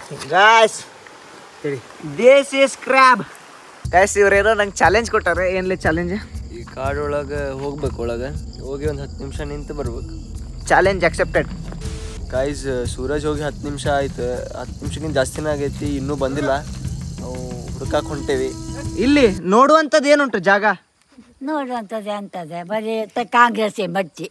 Guys this is crab guys ಇವ್ರೇನೋ ನಂಗೆ challenge ಕೊಟ್ಟಾರೆ ಏನ್ಲಿ challenge ಈ ಕಾಡೊಳಗೆ ಹೋಗ್ಬೇಕು ಒಳಗೆ ಹೋಗಿ ಒಂದು ಹತ್ತು ನಿಮಿಷ ನಿಂತು ಬರ್ಬೇಕು ಚಾಲೆಂಜ್ ಅಕ್ಸೆಪ್ಟೆಡ್ ಗಾಯ್ಸ್ ಸೂರಜ್ ಹೋಗಿ ಹತ್ತು ನಿಮಿಷ ಆಯ್ತು ಹತ್ತು ನಿಮಿಷಕ್ಕಿಂತ ಜಾಸ್ತಿನೇ ಆಗೈತಿ ಇನ್ನೂ ಬಂದಿಲ್ಲ ನಾವು ಹುಡ್ಕಾಕ್ ಹೊಂಟೇವಿ ಇಲ್ಲಿ ನೋಡುವಂಥದ್ದು ಏನುಂಟು ಜಾಗ ನೋಡುವಂಥದ್ದು ಅಂತದೆ ಬರೀ ತ- ಕಾಂಗ್ರೆಸ್ಸೇ ಬಟ್ಟಿ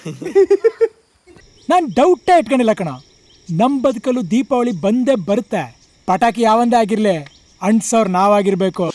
ನಾನು ಡೌಟೇ ಇಟ್ಕೊಂಡಿಲ್ಲ ಕಣ ನಮ್ಮ ಬದುಕಲು ದೀಪಾವಳಿ ಬಂದೇ ಬರುತ್ತೆ ಪಟಾಕಿ ಯಾವಂದೇ ಆಗಿರ್ಲಿ ಅಂಟ್ಸೋರ್ ನಾವಾಗಿರ್ಬೇಕು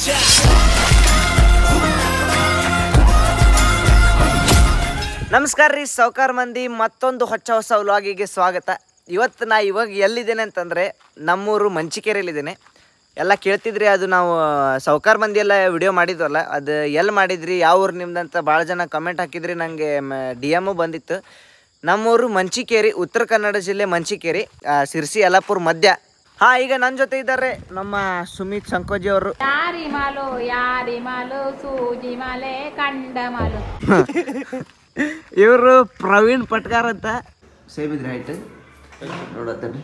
ನಮಸ್ಕಾರ ರೀ ಸಾವ್ಕಾರ ಮಂದಿ ಮತ್ತೊಂದು ಹೊಚ್ಚ ಹೊಸ ವ್ಲಾಗಿಗೆ ಸ್ವಾಗತ ಇವತ್ತು ನಾ ಇವಾಗ ಎಲ್ಲಿದ್ದೇನೆ ಅಂತಂದರೆ ನಮ್ಮೂರು ಮಂಚಿಕೆರೆಯಲ್ಲಿದ್ದೇನೆ ಎಲ್ಲ ಕೇಳ್ತಿದ್ರಿ ಅದು ನಾವು ಸಾವ್ಕಾರ ಮಂದಿ ಎಲ್ಲ ವಿಡಿಯೋ ಮಾಡಿದ್ವಲ್ಲ ಅದು ಎಲ್ಲಿ ಮಾಡಿದ್ರಿ ಯಾವ ಊರು ನಿಮ್ದಂತ ಭಾಳ ಜನ ಕಮೆಂಟ್ ಹಾಕಿದ್ರಿ ನನಗೆ ಡಿ ಎಮ್ಮು ಬಂದಿತ್ತು ನಮ್ಮೂರು ಮಂಚಿಕೇರಿ ಉತ್ತರ ಕನ್ನಡ ಜಿಲ್ಲೆ ಮಂಚಿಕೇರಿ ಆ, ಸಿರ್ಸಿ ಯಲ್ಲಾಪುರ ಮಧ್ಯ ಹಾಂ ಈಗ ನನ್ನ ಜೊತೆ ಇದ್ದಾರೆ ನಮ್ಮ ಸುಮಿತ್ ಸಂಕೋಜಿ ಅವರು ಯಾರಿ ಮಾಲು ಯಾರಿ ಮಾಲು ಸೂಜಿ ಮಾಲೆ ಕಂಡ ಮಾಲು ಇವರು ಪ್ರವೀಣ್ ಪಟ್ಕಾರ್ ಅಂತ ಸೇಮ್ ಇದ್ರೆ ಆಯ್ತು ನೋಡತ್ತೇನೆ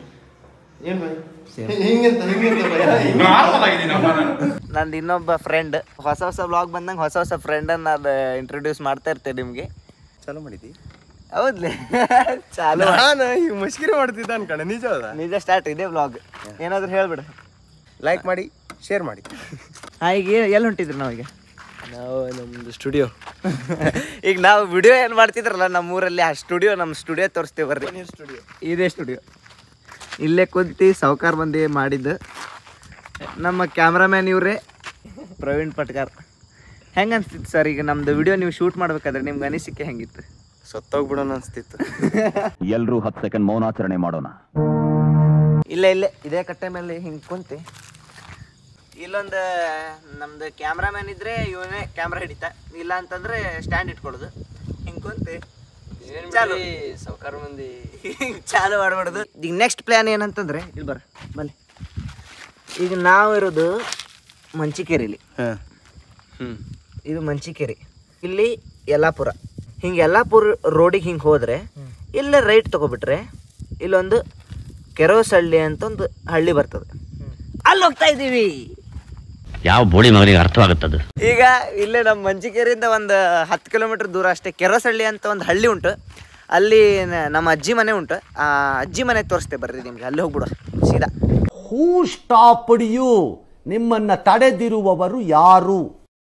ನಂದು ಇನ್ನೊಬ್ಬ ಫ್ರೆಂಡ್ ಹೊಸ ಹೊಸ ಬ್ಲಾಗ್ ಬಂದಂಗೆ ಹೊಸ ಹೊಸ ಫ್ರೆಂಡನ್ನು ನಾನು ಇಂಟ್ರೊಡ್ಯೂಸ್ ಮಾಡ್ತಾ ಇರ್ತೇನೆ ನಿಮಗೆ ಚಾಲು ಮಾಡಿದ್ದಿ ಹೌದ್ಲಿ ಚಾಲು ನಾನು ಈಗ ಮುಷ್ಕಿರಿ ಮಾಡ್ತಿದ್ದ ಅನ್ಕಂಡ ನಿಜ ಅದ ನಿಜ ಸ್ಟಾರ್ಟ್ ಇದೆ ಬ್ಲಾಗ್ ಏನಾದ್ರು ಹೇಳ್ಬಿಡು ಲೈಕ್ ಮಾಡಿ ಶೇರ್ ಮಾಡಿ ಹಾಂ ಈಗ ಎಲ್ಲಿ ಹೊಂಟಿದ್ರಿ ನಾವೀಗ ನಾವು ನಮ್ಮದು ಸ್ಟುಡಿಯೋ ಈಗ ನಾವು ವಿಡಿಯೋ ಏನು ಮಾಡ್ತಿದ್ರಲ್ಲ ನಮ್ಮ ಊರಲ್ಲಿ ಆ ಸ್ಟುಡಿಯೋ ನಮ್ಮ ಸ್ಟುಡಿಯೋ ತೋರಿಸ್ತೀವಿ ಬರ್ರಿ ಸ್ಟುಡಿಯೋ ಇದೇ ಸ್ಟುಡಿಯೋ ಇಲ್ಲೇ ಕುಂತು ಸಾವ್ಕಾರ ಮಂದಿ ಮಾಡಿದ್ದು ನಮ್ಮ ಕ್ಯಾಮ್ರಾಮ್ಯಾನ್ ಇವರೇ ಪ್ರವೀಣ್ ಪಟ್ಕಾರ್ ಹೆಂಗೆ ಅನ್ಸ್ತಿತ್ತು ಸರ್ ಈಗ ನಮ್ದು ವಿಡಿಯೋ ನೀವು ಶೂಟ್ ಮಾಡ್ಬೇಕಾದ್ರೆ ನಿಮ್ಗೆ ಅನಿಸಿಕೆ ಹೆಂಗಿತ್ತು ಸತ್ತೋಗ್ಬಿಡೋಣ ಅನ್ಸ್ತಿತ್ತು ಎಲ್ರೂ ಹತ್ತು ಸೆಕೆಂಡ್ ಮೌನಾಚರಣೆ ಮಾಡೋಣ ಇಲ್ಲೇ ಇಲ್ಲೇ ಇದೇ ಕಟ್ಟೆ ಮೇಲೆ ಹಿಂಗೆ ಕುಂತಿ ಇಲ್ಲೊಂದು ನಮ್ದು ಕ್ಯಾಮ್ರಾಮ್ಯಾನ್ ಇದ್ರೆ ಇವನೇ ಕ್ಯಾಮ್ರಾ ಹಿಡಿತಾ ಇಲ್ಲ ಅಂತಂದ್ರೆ ಸ್ಟ್ಯಾಂಡ್ ಇಟ್ಕೊಳ್ಳೋದು ಹಿಂಗೆ ಕುಂತಿ ಚಾಲು ಸಾವ್ಕಾರ ಮಂದಿ ಹಿಂಗ್ ಚಾಲು ಮಾಡ್ಬಾರ್ದು ಈಗ ನೆಕ್ಸ್ಟ್ ಪ್ಲ್ಯಾನ್ ಏನಂತಂದ್ರೆ ಇಲ್ಲಿ ಬರ ಬನ್ನಿ ಈಗ ನಾವು ಇರೋದು ಮಂಚಿಕೇರಿಲಿ ಹ್ಞೂ ಇದು ಮಂಚಿಕೇರಿ ಇಲ್ಲಿ ಯಲ್ಲಾಪುರ ಹಿಂಗೆ ಯಲ್ಲಾಪುರ ರೋಡಿಗೆ ಹಿಂಗೆ ಹೋದರೆ ಇಲ್ಲೇ ರೈಟ್ ತೊಗೊಬಿಟ್ರೆ ಇಲ್ಲೊಂದು ಕೆರೋಸಳ್ಳಿ ಅಂತ ಒಂದು ಹಳ್ಳಿ ಬರ್ತದೆ ಅಲ್ಲಿ ಹೋಗ್ತಾ ಇದ್ದೀವಿ ಯಾವ ಬೋಳಿ ಮಗನಿಗೆ ಅರ್ಥವಾಗುತ್ತದು ಈಗ ಇಲ್ಲೇ ನಮ್ಮ ಮಂಚಿಕೇರಿಯಿಂದ ಒಂದು ಹತ್ತು ಕಿಲೋಮೀಟರ್ ದೂರ ಅಷ್ಟೇ ಕೆರೋಸಳ್ಳಿ ಅಂತ ಒಂದು ಹಳ್ಳಿ ಉಂಟು ಅಲ್ಲಿ ನ- ನಮ್ಮ ಅಜ್ಜಿ ಮನೆ ಉಂಟು ಆ ಅಜ್ಜಿ ಮನೆ ತೋರಿಸ್ತೇ ಬರ್ರಿ ನಿಮ್ಗೆ ಅಲ್ಲಿ ಹೋಗ್ಬಿಡು ಸೀದಾ ಹೂ ಸ್ಟಾಪ್ಡ್ ಯು ನಿಮ್ಮನ್ನ ತಡೆದಿರುವವರು ಯಾರು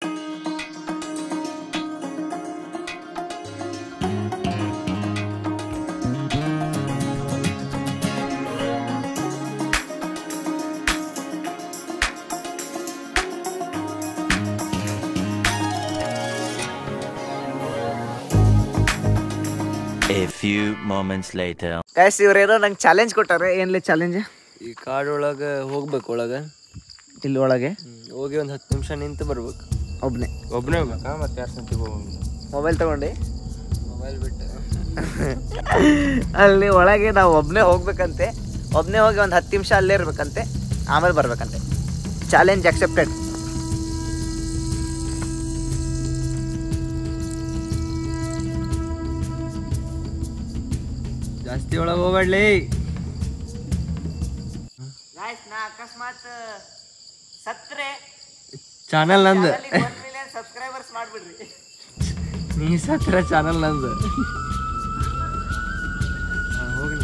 A few moments later. Guys ಇವ್ರೇನೋ ನಂಗೆ ಚಾಲೆಂಜ್ ಕೊಟ್ಟಾರೆ ಏನ್ಲಿ ಚಾಲೆಂಜ್ ಈ ಕಾಡೊಳಗೆ ಹೋಗ್ಬೇಕು ಒಳಗೆ ಇಲ್ಲಿ ಒಳಗೆ ಹೋಗಿ ಒಂದು ಹತ್ತು ನಿಮಿಷ ನಿಂತು ಬರ್ಬೇಕು ಒಬ್ಬನೇ ಒಬ್ಬನೇ ಹೋಗ್ಬೇಕಾ ಮತ್ತೆ ಯಾರು ಸಂತಿಗೆ ಹೋಗಂಗಿಲ್ಲ ಮೊಬೈಲ್ ತಗೊಂಡು ಮೊಬೈಲ್ ಬಿಟ್ಟು ಅಲ್ಲಿ ಒಳಗೆ ನಾವು ಒಬ್ಬನೇ ಹೋಗ್ಬೇಕಂತೆ ಒಬ್ಬನೇ ಹೋಗಿ ಒಂದು ಹತ್ತು ನಿಮಿಷ ಅಲ್ಲೇ ಇರ್ಬೇಕಂತೆ ಆಮೇಲೆ ಬರ್ಬೇಕಂತೆ ಚಾಲೆಂಜ್ ಅಕ್ಸೆಪ್ಟೆಡ್ ಜಾಸ್ತಿ ಒಳಗೆ ಹೋಗ್ಬೇಡ್ಲಿ ನಾ ಅಕಸ್ಮಾತ್ ಸತ್ರೆ ಚಾನಲ್ ನಂದು ಮಿಲಿಯನ್ ಸಬ್ಸ್ಕ್ರೈಬರ್ಸ್ ಮಾಡಿಬಿಡ್ರಿ ನೀ ಸತ್ರ ಚಾನಲ್ ನಂದು ಹೋಗ್ಲಿ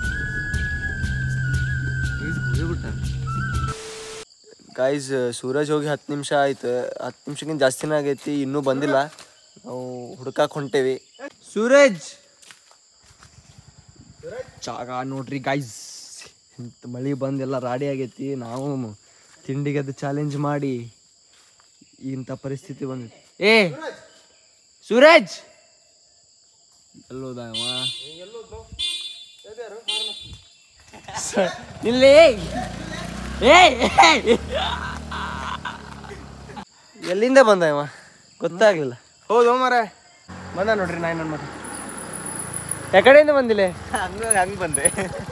ಗಾಯ್ಸ್ ಸೂರಜ್ ಹೋಗಿ ಹತ್ತು ನಿಮಿಷ ಆಯ್ತು ಹತ್ತು ನಿಮಿಷಕ್ಕಿಂತ ಜಾಸ್ತಿನೇ ಆಗೈತಿ ಇನ್ನೂ ಬಂದಿಲ್ಲ ನಾವು ಹುಡ್ಕಾಕ್ ಹೊಂಟೇವಿ ಸೂರಜ್ ಜಾಗ ನೋಡ್ರಿ ಗಾಯ್ಸ್ ಇಂಥ ಮಳೆ ಬಂದೆಲ್ಲ ರಾಡಿ ಆಗೈತಿ ನಾವು ತಿಂಡಿಗೆ ಅದು ಚಾಲೆಂಜ್ ಮಾಡಿ ಇಂಥ ಪರಿಸ್ಥಿತಿ ಬಂದೈತಿ ಏ ಸೂರಜ್ ಎಲ್ಲೋದ ಅವ ಸ- ಇಲ್ಲಿ ಏಯ್ ಎಲ್ಲಿಂದ ಬಂದ ಇವ ಗೊತ್ತಾಗ್ಲಿಲ್ಲ ಹೌದು ಮರ ಬಂದ ನೋಡ್ರಿ ನಾಯಿ ನನ್ನ ಮಗ ಯಾಕಡೆಯಿಂದ ಬಂದಿಲ್ಲ ಹಂಗ ಹಂಗೆ ಬಂದೆ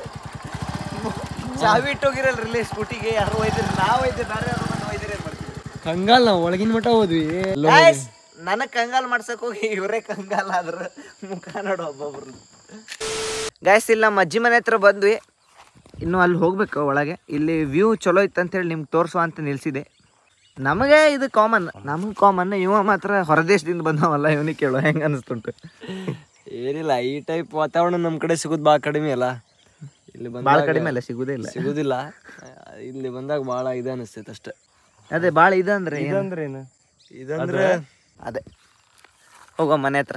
ಚಾವಿ ಇಟ್ಟೋಗಿರಲ್ರಿ ಸ್ಕೂಟಿಗೆ ಯಾರು ಒಯ್ದಿರಿ ನಾವು ಒಯ್ದಿರಿ ಬೇರೆ ಯಾರು ಬಂದು ಒಯ್ದಿರಿ ಏನು ಮಾಡ್ತೀವಿ ಹಂಗಲ್ಲ ನಾವು ಒಳಗಿನ ಮಠ ಹೋದ್ವಿ ನನಗೆ ಕಂಗಾಲ್ ಮಾಡ್ಸಕ್ ಹೋಗಿ ಇವರೇ ಕಂಗಾಲ್ ಆದ್ರು ಮುಖ ನೋಡು ಒಬ್ಬೊಬ್ರು ಗಾಯ್ಸ್ ಇಲ್ಲಿ ನಮ್ಮ ಅಜ್ಜಿ ಮನೆ ಹತ್ರ ಬಂದ್ವಿ ಇನ್ನು ಅಲ್ಲಿ ಹೋಗ್ಬೇಕು ಒಳಗೆ ಇಲ್ಲಿ ವ್ಯೂ ಚಲೋ ಇತ್ತು ಅಂತೇಳಿ ನಿಮ್ಗೆ ತೋರಿಸುವ ಅಂತ ನಿಲ್ಸಿದೆ ನಮಗೆ ಇದು ಕಾಮನ್ ನಮಗೆ ಕಾಮನ್ ಇವ ಮಾತ್ರ ಹೊರದೇಶದಿಂದ ಬಂದವಲ್ಲ ಇವನಿಗೆ ಕೇಳೋ ಹೆಂಗೆ ಅನಿಸ್ತುಂಟು ಏನಿಲ್ಲ ಈ ಟೈಪ್ ವಾತಾವರಣ ನಮ್ಮ ಕಡೆ ಸಿಗೋದು ಭಾಳ ಕಡಿಮೆ ಅಲ್ಲ ಇಲ್ಲಿ ಭಾಳ ಬಂದಾಗ ಕಡಿಮೆ ಅಲ್ಲ ಸಿಗುದೇ ಇಲ್ಲ ಸಿಗೋದಿಲ್ಲ ಇಲ್ಲಿ ಬಂದಾಗ ಭಾಳ ಇದು ಅನಿಸ್ತೈತೆ ಅಷ್ಟೇ ಅದೇ ಭಾಳ ಇದು ಅಂದ್ರೆ ಏನು? ಇದಂದ್ರೆ ಏನು ಇದಂದ್ರೆ ಅದೇ ಹೋಗೋ ಮನೆ ಹತ್ರ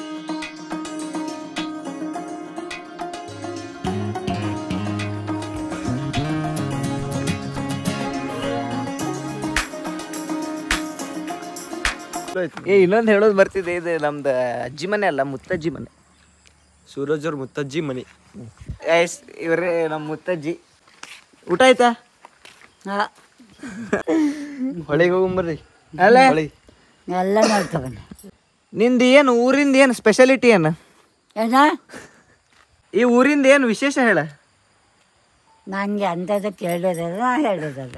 ಏ ಇನ್ನೊಂದು ಹೇಳೋದು ಬರ್ತಿದೆ ಇದು ನಮ್ದು ಅಜ್ಜಿ ಮನೆ ಅಲ್ಲ ಮುತ್ತಜ್ಜಿ ಮನೆ ಸೂರಜ್ ಅವ್ರ ಮುತ್ತಜ್ಜಿ ಮನಿ ಎಸ್ ಇವ್ರೇ ನಮ್ಮ ಮುತ್ತಜ್ಜಿ ಊಟ ಆಯ್ತಾ ಹೊಳೆಗೆ ಹೋಗಂಬರ್ರಿ ಅಲ್ಲ ಹೊಳಿ ಎಲ್ಲ ನೋಡ್ಕೊಬನ್ನಿ ನಿಂದು ಏನು ಊರಿಂದ ಏನು ಸ್ಪೆಷಾಲಿಟಿ ಏನು ಏನ ಈ ಊರಿಂದ ಏನು ವಿಶೇಷ ಹೇಳ ನನಗೆ ಅಂಥದ್ದು ಕೇಳೋದಲ್ಲ ನಾ ಹೇಳೋದಲ್ಲ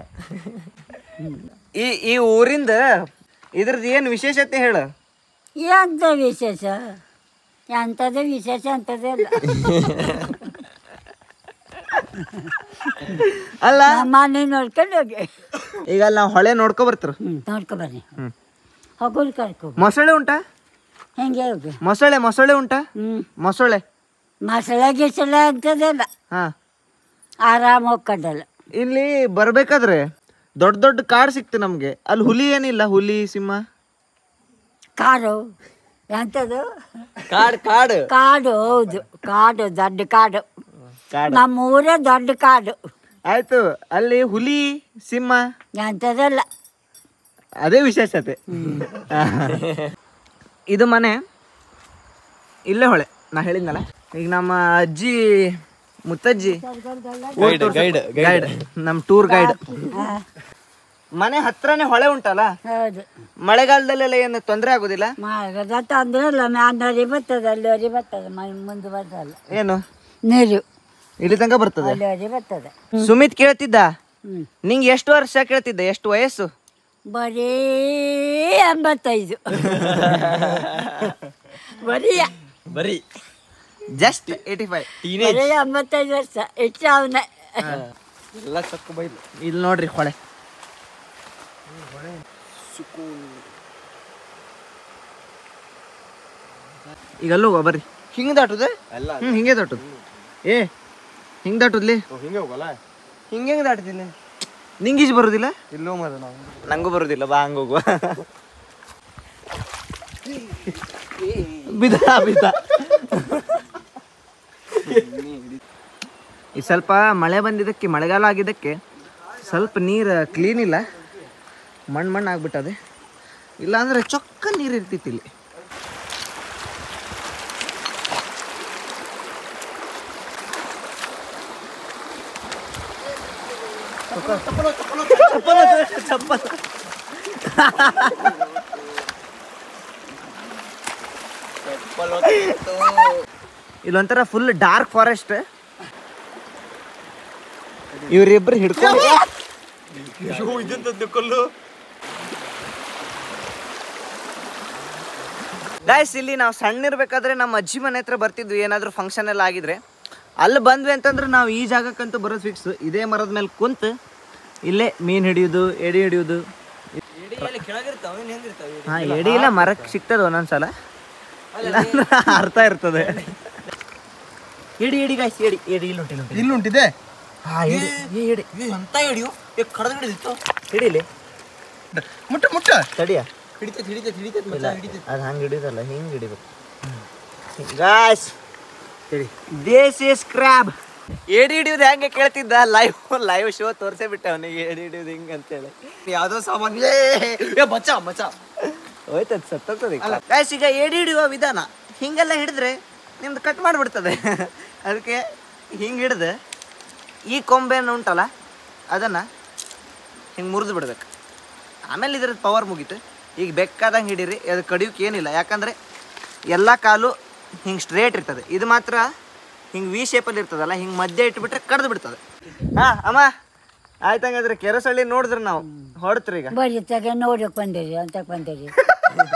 ಈ ಈ ಊರಿಂದ ಇದ್ರದ್ದು ಏನು ವಿಶೇಷತೆ ಹೇಳ ಎಂಥ ವಿಶೇಷ ಎಂಥದ್ದು ವಿಶೇಷ ಅಂಥದ್ದೇ ಇಲ್ಲ ಅಲ್ಲ ನಮ್ಮ ಮನೆ ನೋಡ್ಕೊಂಡು ಹೋಗಿ ಈಗ ಅಲ್ಲಿ ನಾವು ಹೊಳೆ ನೋಡ್ಕೊ ಬರ್ತಾರ ಹ್ಞೂ ನೋಡ್ಕೊ ಬನ್ನಿ ಹೋಗೋದು ಕರ್ಕೊ ಮೊಸಳೆ ಉಂಟಾ ಹೆಂಗೆ ಹೋಗಿ ಮೊಸಳೆ ಮೊಸಳೆ ಉಂಟಾ ಹ್ಞೂ ಮೊಸಳೆ ಮಸಾಲೆ ಗಿಸಲೆ ಅಂಥದ್ದಿಲ್ಲ ಹಾ ಆರಾಮ ಹೋಗ್ಕೊಂಡಲ್ಲ ಇಲ್ಲಿ ಬರ್ಬೇಕಾದ್ರೆ ದೊಡ್ಡ ದೊಡ್ಡ ಕಾಡ್ ಸಿಕ್ತು ನಮ್ಗೆ ಅಲ್ಲಿ ಹುಲಿ ಏನಿಲ್ಲ ಹುಲಿ ಸಿಂಹ ಕಾಡು ಎಂಥದ್ದು ಕಾಡ್ ಕಾಡು ಕಾಡು ಹೌದು ಕಾಡು ದೊಡ್ಡ ಕಾಡು ಕಾಡು ನಮ್ಮ ಊರೇ ದೊಡ್ಡ ಕಾಡು ಆಯ್ತು ಅಲ್ಲಿ ಹುಲಿ ಸಿಂಹ ಎಂಥದ್ದಲ್ಲ ಅದೇ ವಿಶೇಷತೆ ಇದು ಮನೆ ಇಲ್ಲೇ ಹೊಳೆ ನಾ ಹೇಳಿದ್ನಲ್ಲ ಈಗ ನಮ್ಮ ಅಜ್ಜಿ ಮುತ್ತಜ್ಜಿ ಗೈಡ್ ಗೈಡ್ ನಮ್ಮ ಟೂರ್ ಗೈಡ್ ಮನೆ ಹತ್ರನೇ ಹೊಳೆ ಉಂಟಲ್ಲ ಹೌದು ಮಳೆಗಾಲದಲ್ಲೆಲ್ಲ ಏನು ತೊಂದರೆ ಆಗೋದಿಲ್ಲ ಮಾರ್ಗದ ತೊಂದರೆ ಇಲ್ಲ ಮ್ಯಾನರಿ ಬರ್ತದೆ ಅಲ್ಲಿವರೆಗೆ ಬರ್ತದೆ ಮನೆ ಮುಂದೆ ಬರ್ತಲ್ಲ ಏನು ನೀರು ಇಲ್ಲಿ ತನಕ ಬರ್ತದೆ ಅಲ್ಲಿವರೆಗೆ ಬರ್ತದೆ ಸುಮಿತ್ ಕೇಳ್ತಿದ್ದ ಹ್ಮ್. ನಿಂಗೆ ಎಷ್ಟು ವರ್ಷ ಕೇಳ್ತಿದ್ದ ಎಷ್ಟು ವಯಸ್ಸು ಬರೀ ಎಂಬತ್ತೈದು ಬರೀ ಬರೀ ಜಸ್ಟ್ ಏಯ್ಟಿ ಫೈವ್ ಬರೀ ಎಂಬತ್ತೈದು ವರ್ಷ ಹೆಚ್ಚು ಅವನೇ ಎಲ್ಲ ಚಕ್ಕು ಬೈಲು ಇಲ್ಲಿ ನೋಡ್ರಿ ಹೊಳೆ ಈಗ ಅಲ್ಲೋಗ ಬರ್ರಿ ಹಿಂಗೆ ದಾಟುದ ಹ್ಮ್ ಹಿಂಗೆ ದಾಟುದು ಏ ಹಿಂಗೆ ದಾಟುದ್ಲಿ ಹಿಂಗೆ ಹೋಗಲ್ಲ ಹಿಂಗೆ ಹೆಂಗೆ ದಾಟ್ತೀನಿ ನಿಂಗೆ ಈಜು ಬರೋದಿಲ್ಲ ಇಲ್ಲೋ ಮರ ನಾವು ನಂಗೂ ಬರೋದಿಲ್ಲ ಬಾ ಹಂಗ ಹೋಗುವ ಬಿದ ಬಿದ ಈ ಸ್ವಲ್ಪ ಮಳೆ ಬಂದಿದ್ದಕ್ಕೆ ಮಳೆಗಾಲ ಆಗಿದ್ದಕ್ಕೆ ಸ್ವಲ್ಪ ನೀರು ಕ್ಲೀನ್ ಇಲ್ಲ ಮಣ್ಣು ಮಣ್ಣು ಆಗ್ಬಿಟ್ಟದೆ ಇಲ್ಲಾಂದ್ರೆ ಚೊಕ್ಕ ನೀರು ಇರ್ತಿತ್ತು ಇಲ್ಲಿ ಇಲ್ಲೊಂಥರ ಫುಲ್ ಡಾರ್ಕ್ ಫಾರೆಸ್ಟ್ ಇವರಿಬ್ರು ಹಿಡ್ಕೊಂಡು ಗಾಯ್ಸ್ ಇಲ್ಲಿ ನಾವು ಸಣ್ಣ ಇರ್ಬೇಕಾದ್ರೆ ನಮ್ಮ ಅಜ್ಜಿ ಮನೆ ಹತ್ರ ಬರ್ತಿದ್ವಿ ಏನಾದರೂ ಫಂಕ್ಷನ್ ಎಲ್ಲ ಆಗಿದ್ರೆ ಅಲ್ಲಿ ಬಂದ್ವಿ ಅಂತಂದ್ರೆ ನಾವು ಈ ಜಾಗಕ್ಕಂತೂ ಬರೋದು ಫಿಕ್ಸ್ ಇದೇ ಮರದ ಮೇಲೆ ಕುಂತು ಇಲ್ಲೇ ಮೀನು ಹಿಡಿಯೋದು ಎಡಿ ಹಿಡಿಯೋದು ಹಾ ಎಡಿ ಇಲ್ಲ ಮರಕ್ಕೆ ಸಿಗ್ತದೆ ಒಂದೊಂದ್ಸಲ ಇಲ್ಲಾಂದ್ರೆ ಅರ್ಥ ಇರ್ತದೆ ಎಡಿ ಎಡಿ ಗಾಯ್ಸ್ ಎಡಿ ಎಡಿ ಇಲ್ಲಿ ಉಂಟು ಇಲ್ಲಿ ಇಲ್ಲಿ ಉಂಟಿದೆ ಹಾ ಎಡಿ ಏ, ಎಡಿ ಅಂತ ಎಡಿಯೋ ಕಡದ ಹಿಡಿದಿತ್ತು ಹಿಡಿಲಿ ಮುಟ್ಟ ಮುಟ್ಟ ತಡಿಯ ಹಿಡಿತೈತೆ ಹಿಡಿತೈತೆ ಹಿಡಿತೈತೆ ಇಲ್ಲ ಅದು ಹಂಗೆ ಹಿಡಿದಲ್ಲ ಹಿಂಗೆ ಹಿಡಿಬೇಕು ಗಾಯ್ಸ್ ದೇಸ್ ಇಸ್ ಕ್ರ್ಯಾಬ್ ಏಡಿ ಹಿಡಿಯೋದು ಹೆಂಗೆ ಕೇಳ್ತಿದ್ದ ಲೈವ್ ಲೈವ್ ಶೋ ತೋರಿಸೇ ಬಿಟ್ಟೆ ಅವನಿಗೆ ಏಡಿ ಹಿಡಿಯೋದು ಹಿಂಗೆ ಅಂತೇಳಿ ಯಾವುದೋ ಸಾಮಾನು ಏ ಬಚ್ಚ ಬಚ್ಚ ಹೋಯ್ತದ ಸತ್ತೋಗ್ತದೆ ಗಾಯ್ಸ್ ಈಗ ಏಡಿ ಹಿಡಿಯುವ ವಿಧಾನ ಹಿಂಗೆಲ್ಲ ಹಿಡಿದ್ರೆ ನಿಮ್ದು ಕಟ್ ಮಾಡಿಬಿಡ್ತದೆ ಅದಕ್ಕೆ ಹಿಂಗೆ ಹಿಡ್ದು ಈ ಕೊಂಬೆಯನ್ನು ಉಂಟಲ್ಲ ಅದನ್ನು ಹಿಂಗೆ ಮುರಿದು ಬಿಡ್ಬೇಕು ಆಮೇಲೆ ಇದ್ರದ್ದು ಪವರ್ ಮುಗೀತು ಈಗ ಬೇಕಾದಂಗೆ ಹಿಡೀರಿ ಅದು ಕಡಿಯೋಕೆ ಏನಿಲ್ಲ ಯಾಕಂದರೆ ಎಲ್ಲ ಕಾಲು ಹಿಂಗೆ ಸ್ಟ್ರೇಟ್ ಇರ್ತದೆ ಇದು ಮಾತ್ರ ಹಿಂಗೆ ವಿ ಶೇಪಲ್ಲಿ ಇರ್ತದಲ್ಲ ಹಿಂಗೆ ಮಧ್ಯೆ ಇಟ್ಬಿಟ್ರೆ ಕಡ್ದು ಬಿಡ್ತದೆ ಹಾಂ ಅಮ್ಮ ಆಯ್ತಂಗಾದ್ರೆ ಕೆರಸಳ್ಳಿ ನೋಡಿದ್ರೆ ನಾವು ಹೊಡ್ತ್ರಿ ಈಗ ಬರೀ ತಗ ನೋಡಕ್ ಬಂದಿರಿ ಅಂತ ಬಂದಿರಿ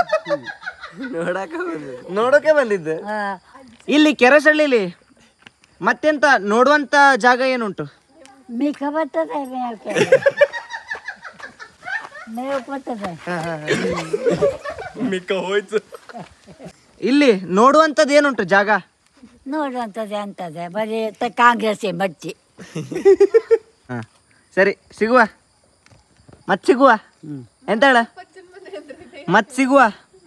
ನೋಡಕ್ಕೆ ಬಂದಿದ್ದು ನೋಡೋಕೆ ಬಂದಿದ್ದು ಹಾ ಇಲ್ಲಿ ಕೆರಸಳ್ಳಿಲಿ ಮತ್ತೆಂತ ನೋಡುವಂತ ಜಾಗ ಏನುಂಟು ಮಿಕ್ಕ ಬರ್ತದೆ ಮೇವಕ್ಕೆ ಮೇವಕ್ಕೆ ಬರ್ತದೆ ಇಲ್ಲಿ ನೋಡುವಂಥದ್ದು ಏನುಂಟು ಜಾಗ ನೋಡುವಂಥದ್ದು ಅಂತದೆ ಬರೀ ತ- ಕಾಂಗ್ರೆಸ್ ಬಚ್ಚಿ ಹಾ ಸರಿ ಸಿಗುವ ಮತ್ ಸಿಗುವ ಎಂತ ಹೇಳ ಮತ್ ಸಿಗುವ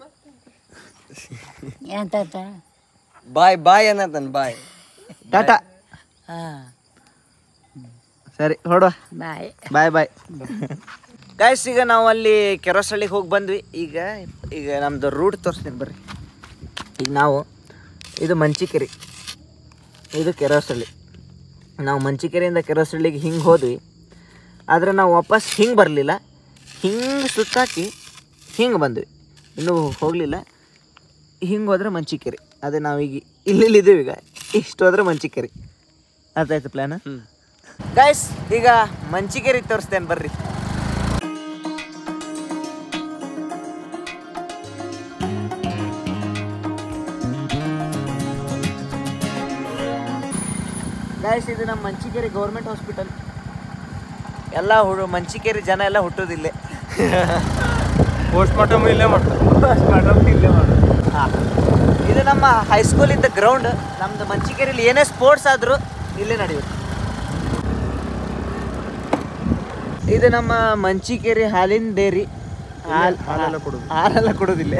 ಎಂತ ಬಾಯ್ ಬಾಯ್ ಅನ್ನತನ್ ಬಾಯ್ ಟಾಟಾ ಹಾಂ ಸರಿ ಹೊಡುವ ಬಾಯ್ ಬಾಯ್ ಬಾಯ್ ಗಾಯ್ಸ್ ಈಗ ನಾವು ಅಲ್ಲಿ ಕೆರೋಸಳ್ಳಿಗೆ ಹೋಗಿ ಬಂದ್ವಿ ಈಗ ಈಗ ನಮ್ದು ರೂಟ್ ತೋರಿಸ್ತೀನಿ ಬರ್ರಿ ಈಗ ನಾವು ಇದು ಮಂಚಿಕೆರೆ ಇದು ಕೆರೋಸಳ್ಳಿ ನಾವು ಮಂಚಿಕೆರೆಯಿಂದ ಕೆರೋಸಳ್ಳಿಗೆ ಹಿಂಗೆ ಹೋದ್ವಿ ಆದರೆ ನಾವು ವಾಪಸ್ ಹಿಂಗೆ ಬರಲಿಲ್ಲ ಹಿಂಗೆ ಸುತ್ತಾಕಿ ಹಿಂಗೆ ಬಂದ್ವಿ ಇನ್ನೂ ಹೋಗಲಿಲ್ಲ ಹಿಂಗೆ ಹೋದ್ರೆ ಮಂಚಿಕೆರೆ ಅದೇ ನಾವೀಗ ಇಲ್ಲಿದ್ದೀವಿ ಈಗ ಇಷ್ಟು ಹೋದ್ರೆ ಮಂಚಿಕೆರೆ ಅರ್ಥ ಆಯ್ತು ಪ್ಲ್ಯಾನ್ ಗೈಸ್ ಈಗ ಮಂಚಿಕೆರೆ ತೋರಿಸ್ತೇನೆ ಬರ್ರಿ ಗೈಸ್ ಇದು ನಮ್ಮ ಮಂಚಿಕೆರೆ ಗೌರ್ಮೆಂಟ್ ಹಾಸ್ಪಿಟಲ್ ಎಲ್ಲ ಹುಡು ಮಂಚಿಕೆರೆ ಜನ ಎಲ್ಲ ಹುಟ್ಟೋದಿಲ್ಲೇ ಪೋಸ್ಟ್ ಮಾರ್ಟಮ್ ಇಲ್ಲೇ ಮಾಡ್ತಾರೆ ಇಲ್ಲೇ ಮಾಡೋದು ಹಾಂ ಇದು ನಮ್ಮ ಹೈಸ್ಕೂಲ್ ಇದ್ದ ಗ್ರೌಂಡ್ ನಮ್ದು ಮಂಚಿಕೆರೆಯಲ್ಲಿ ಏನೇ ಸ್ಪೋರ್ಟ್ಸ್ ಆದರೂ ಇಲ್ಲೇ ನಡೆಯುತ್ತೆ ಇದು ನಮ್ಮ ಮಂಚಿಕೆರೆ ಹಾಲಿನ ಡೇರಿ ಹಾಲ್ ಹಾಲೆಲ್ಲ ಕೊಡೋದು ಹಾಲೆಲ್ಲ ಕೊಡೋದಿಲ್ಲ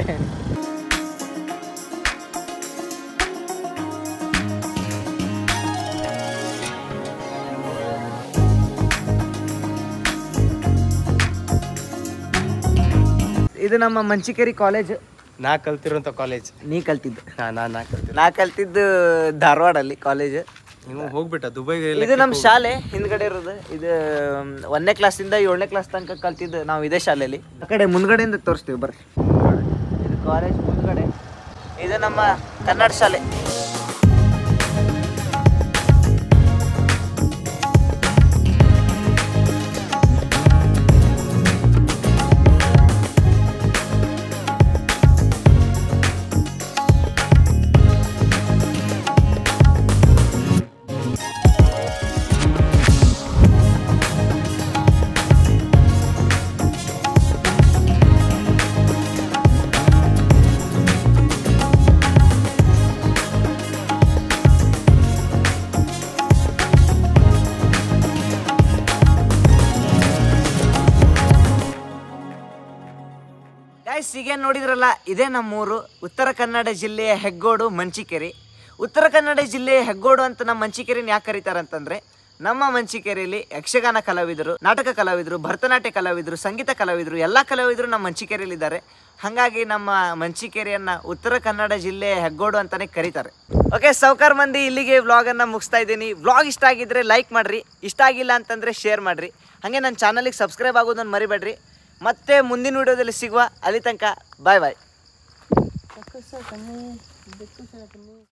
ಇದು ನಮ್ಮ ಮಂಚಿಕೆರಿ ಕಾಲೇಜ್ ನಾ ಕಲ್ತಿರೋಂಥ ಕಾಲೇಜ್ ನೀ ಕಲ್ತಿದ್ದು ನಾ ನಾ ನಾ ಕಲ್ತಿರೋ ನಾ ಕಲ್ತಿದ್ದು ಧಾರವಾಡಲ್ಲಿ ಕಾಲೇಜ್ ನೀವು ಹೋಗ್ಬಿಟ್ಟ ದುಬೈಗೆ ಇದು ನಮ್ಮ ಶಾಲೆ ಹಿಂದ್ಗಡೆ ಇರೋದು ಇದು ಮ್, ಒಂದನೇ ಕ್ಲಾಸಿಂದ ಏಳನೇ ಕ್ಲಾಸ್ ತನಕ ಕಲ್ತಿದ್ದು ನಾವು ಇದೇ ಶಾಲೆಯಲ್ಲಿ ಆ ಕಡೆ ಮುಂದ್ಗಡೆಯಿಂದ ತೋರಿಸ್ತೀವಿ ಬರ್ರಿ ಇದು ಕಾಲೇಜ್ ಮುಂದ್ಗಡೆ ಇದು ನಮ್ಮ ಕನ್ನಡ ಶಾಲೆ ಗಾಯ್ಸ್ ಈಗೇನು ನೋಡಿದ್ರಲ್ಲ ಇದೇ ನಮ್ಮೂರು ಉತ್ತರ ಕನ್ನಡ ಜಿಲ್ಲೆಯ ಹೆಗ್ಗೋಡು ಮಂಚಿಕೆರೆ ಉತ್ತರ ಕನ್ನಡ ಜಿಲ್ಲೆಯ ಹೆಗ್ಗೋಡು ಅಂತ ನಮ್ಮ ಮಂಚಿಕೆರೆನ ಯಾಕೆ ಕರೀತಾರೆ ಅಂತಂದ್ರೆ ನಮ್ಮ ಮಂಚಿಕೆರೆಯಲ್ಲಿ ಯಕ್ಷಗಾನ ಕಲಾವಿದರು ನಾಟಕ ಕಲಾವಿದರು ಭರತನಾಟ್ಯ ಕಲಾವಿದರು ಸಂಗೀತ ಕಲಾವಿದರು ಎಲ್ಲ ಕಲಾವಿದರು ನಮ್ಮ ಮಂಚಿಕೆರೆಯಲ್ಲಿ ಇದ್ದಾರೆ ಹಾಗಾಗಿ ನಮ್ಮ ಮಂಚಿಕೆರೆಯನ್ನ ಉತ್ತರ ಕನ್ನಡ ಜಿಲ್ಲೆಯ ಹೆಗ್ಗೋಡು ಅಂತಾನೆ ಕರೀತಾರೆ ಓಕೆ ಸೌಕಾರ ಮಂದಿ ಇಲ್ಲಿಗೆ ವ್ಲಾಗನ್ನು ಮುಗಿಸ್ತಾ ಇದ್ದೀನಿ ವ್ಲಾಗ್ ಇಷ್ಟ ಆಗಿದ್ರೆ ಲೈಕ್ ಮಾಡ್ರಿ ಇಷ್ಟ ಆಗಿಲ್ಲ ಅಂತಂದ್ರೆ ಶೇರ್ ಮಾಡ್ರಿ ಹಾಗೆ ನನ್ನ ಚಾನಲಿಗೆ ಸಬ್ಸ್ಕ್ರೈಬ್ ಆಗೋದನ್ನು ಮರಿಬೇಡ್ರಿ ಮತ್ತೆ ಮುಂದಿನ ವಿಡಿಯೋದಲ್ಲಿ ಸಿಗುವ ಅಲ್ಲಿ ತನಕ ಬಾಯ್ ಬಾಯ್